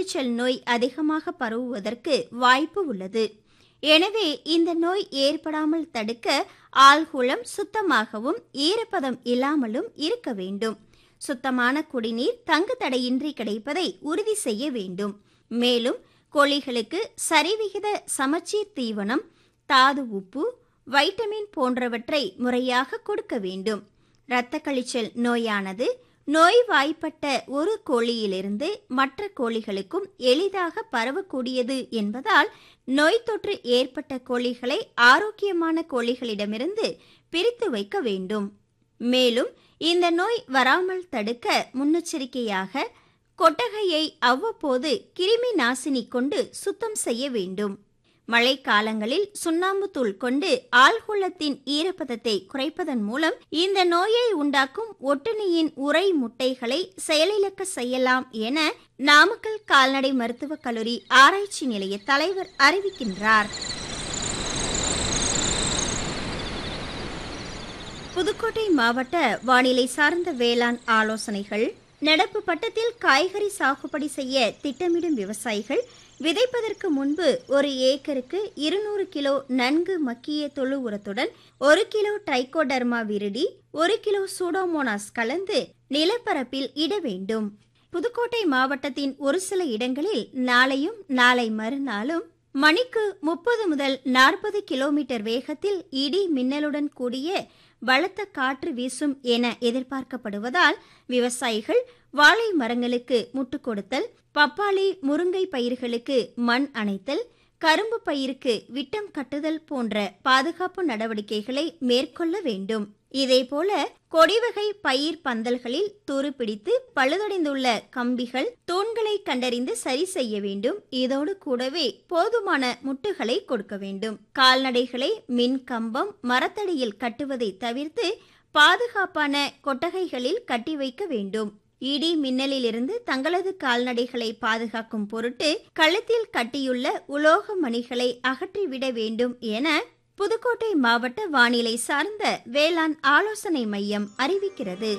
ரத்தக்கழிச்சல் நோய் அதிகமாக பரவுவதற்கு வாய்ப்பு உள்ளது எனவே இந்த நோய் ஏற்படாமல் தடுக்க ஆழ்குளம் சுத்தமாகவும் ஈரப்பதம் இல்லாமலும் இருக்க வேண்டும் சுத்தமான குடிநீர் தங்கு தடையின்றி கிடைப்பதை உறுதி செய்ய வேண்டும் மேலும் கோழிகளுக்கு சரிவிகித சமச்சீர் தீவனம் தாது உப்பு வைட்டமின் போன்றவற்றை முறையாக கொடுக்க வேண்டும் இரத்த கழிச்சல் நோயானது நோய்வாய்ப்பட்ட ஒரு கோழியிலிருந்து மற்ற கோழிகளுக்கும் எளிதாக பரவக்கூடியது என்பதால் நோய் தொற்று ஏற்பட்ட கோழிகளை ஆரோக்கியமான கோழிகளிடமிருந்து பிரித்து வைக்க வேண்டும் மேலும் இந்த நோய் வராமல் தடுக்க முன்னெச்சரிக்கையாக கொட்டகையை அவ்வப்போது கிருமி நாசினி கொண்டு சுத்தம் செய்ய வேண்டும் மழைக்காலங்களில் சுண்ணாம்பு தூள் கொண்டு ஆழ்குளத்தின் ஈரப்பதத்தை குறைப்பதன் மூலம் இந்த நோயை உண்டாக்கும் ஒட்டுண்ணியின் உரை முட்டைகளை செயலிழக்க செய்யலாம் என நாமக்கல் கால்நடை மருத்துவக் கல்லூரி ஆராய்ச்சி நிலைய தலைவர் அறிவிக்கின்றார் புதுக்கோட்டை மாவட்ட வானிலை சார்ந்த வேளாண் ஆலோசனைகள் நடப்பு பட்டத்தில் காய்கறி சாகுபடி செய்ய திட்டமிடும் விவசாயிகள் விதைப்பதற்கு முன்பு ஒரு ஏக்கருக்கு இருநூறு கிலோ நன்கு மக்கிய தொழு உரத்துடன் ஒரு கிலோ ட்ரைகோடர்மா விரிடி ஒரு கிலோ சூடோமோனாஸ் கலந்து நிலப்பரப்பில் இட வேண்டும் புதுக்கோட்டை மாவட்டத்தின் ஒரு சில இடங்களில் நாளையும் நாளை மறுநாளும் மணிக்கு முப்பது முதல் நாற்பது கிலோமீட்டர் வேகத்தில் இடி மின்னலுடன் கூடிய பலத்த காற்று வீசும் என எதிர்பார்க்கப்படுவதால் விவசாயிகள் வாழை மரங்களுக்கு முட்டு கொடுத்தல் பப்பாளி முருங்கை பயிர்களுக்கு மண் அணைத்தல் கரும்பு பயிருக்கு விட்டம் கட்டுதல் போன்ற பாதுகாப்பு நடவடிக்கைகளை மேற்கொள்ள வேண்டும் இதேபோல கொடிவகை பயிர் பந்தல்களில் துருப்பிடித்து பழுதடைந்துள்ள கம்பிகள் தூண்களை கண்டறிந்து சரி செய்ய வேண்டும் இதோடு கூடவே போதுமான முட்டுகளை கொடுக்க வேண்டும் கால்நடைகளை மின் கம்பம் மரத்தடியில் கட்டுவதை தவிர்த்து பாதுகாப்பான கொட்டகைகளில் கட்டி வைக்க வேண்டும் இடி மின்னலிலிருந்து தங்களது கால்நடைகளை பாதுகாக்கும் பொருட்டு கழுத்தில் கட்டியுள்ள உலோக மணிகளை அகற்றிவிட வேண்டும் என புதுக்கோட்டை மாவட்ட வானிலை சார்ந்த வேளாண் ஆலோசனை மையம் அறிவிக்கிறது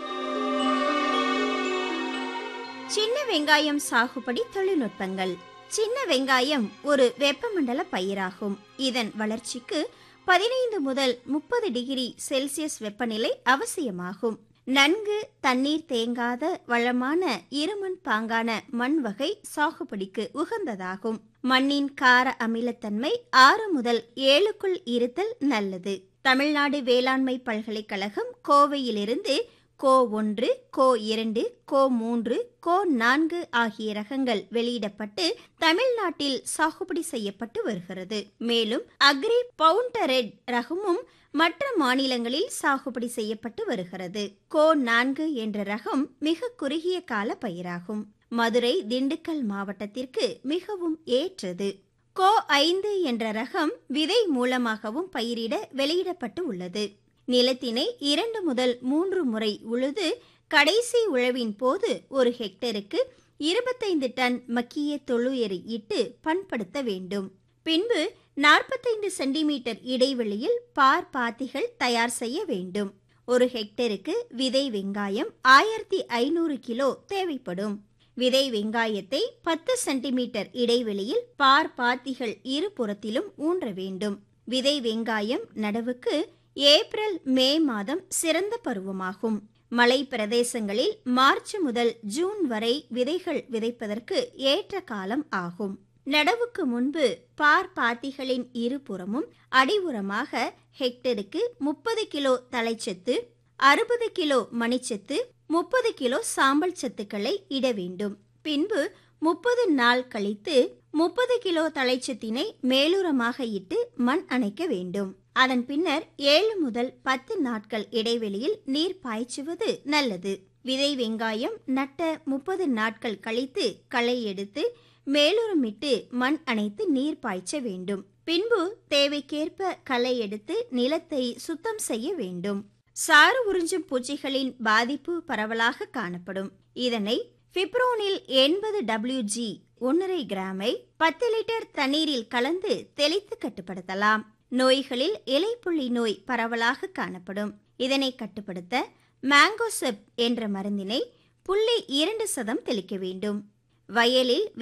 சின்ன வெங்காயம் சாகுபடி தொழில்நுட்பங்கள் சின்ன வெங்காயம் ஒரு வெப்பமண்டல பயிராகும் இதன் வளர்ச்சிக்கு பதினைந்து முதல் முப்பது டிகிரி செல்சியஸ் வெப்பநிலை அவசியமாகும் நன்கு தண்ணீர் தேங்காத வளமான இருமண் பாங்கான மண் வகை சாகுபடிக்கு உகந்ததாகும் மண்ணின் கார அமிலத்தன்மை ஆறு முதல் ஏழுக்குள் இருத்தல் நல்லது தமிழ்நாடு வேளாண்மை பல்கலைக்கழகம் கோவையிலிருந்து கோ ஒன்று கோ இரண்டு கோ மூன்று கோ நான்கு ஆகிய ரகங்கள் வெளியிடப்பட்டு தமிழ்நாட்டில் சாகுபடி செய்யப்பட்டு வருகிறது மேலும் அக்ரி பவுண்டரெட் ரகமும் மற்ற மாநிலங்களில் சாகுபடி செய்யப்பட்டு வருகிறது கோ நான்கு என்ற ரகம் மிக குறுகிய கால பயிராகும் மதுரை திண்டுக்கல் மாவட்டத்திற்கு மிகவும் ஏற்றது கோ ஐந்து என்ற ரகம் விதை மூலமாகவும் பயிரிட வெளியிடப்பட்டு உள்ளது நிலத்தினை இரண்டு முதல் மூன்று முறை உழுது கடைசி உழவின் போது ஒரு ஹெக்டருக்கு இருபத்தைந்து டன் மக்கிய தொழுஎரி இட்டு பண்படுத்த வேண்டும் பின்பு நாற்பத்தைந்து சென்டிமீட்டர் இடைவெளியில் பார் பாத்திகள் தயார் செய்ய வேண்டும் ஒரு ஹெக்டருக்கு விதை வெங்காயம் ஆயிரத்தி ஐநூறு கிலோ தேவைப்படும் விதை வெங்காயத்தை பத்து சென்டிமீட்டர் இடைவெளியில் பார் பாத்திகள் இருபுறத்திலும் ஊன்ற வேண்டும் விதை வெங்காயம் நடவுக்கு ஏப்ரல் மே மாதம் சிறந்த பருவமாகும் மலை பிரதேசங்களில் மார்ச் முதல் ஜூன் வரை விதைகள் விதைப்பதற்கு ஏற்ற காலம் ஆகும் நடவுக்கு முன்பு பார் பாத்திகளின் இருபுறமும் அடிவுரமாக ஹெக்டருக்கு முப்பது கிலோ தலைச்சத்து அறுபது கிலோ மணிச்சத்து முப்பது கிலோ சாம்பல் சத்துக்களை இட வேண்டும் பின்பு முப்பது நாள் கழித்து முப்பது கிலோ தலைச்சத்தினை மேலுரமாக இட்டு மண் அணைக்க வேண்டும் அதன் பின்னர் ஏழு முதல் பத்து நாட்கள் இடைவெளியில் நீர் பாய்ச்சுவது நல்லது விதை வெங்காயம் நட்ட முப்பது நாட்கள் கழித்து களை எடுத்து மேலுரமிட்டு மண் அணைத்து நீர் பாய்ச்ச வேண்டும் பின்பு தேவைக்கேற்ப களை எடுத்து நிலத்தை சுத்தம் செய்ய வேண்டும் சாறு உறிஞ்சும் பூச்சிகளின் பாதிப்பு பரவலாக காணப்படும் இதனை பிப்ரோனில் எண்பது டபிள்யூஜி ஒன்றரை கிராமை பத்து லிட்டர் தண்ணீரில் கலந்து தெளித்து கட்டுப்படுத்தலாம் நோய்களில் இலைப்புள்ளி நோய் பரவலாக காணப்படும் இதனை கட்டுப்படுத்த மேங்கோசெப் என்ற மருந்தினை புள்ளி இரண்டு சதம் தெளிக்க வேண்டும் வயலில்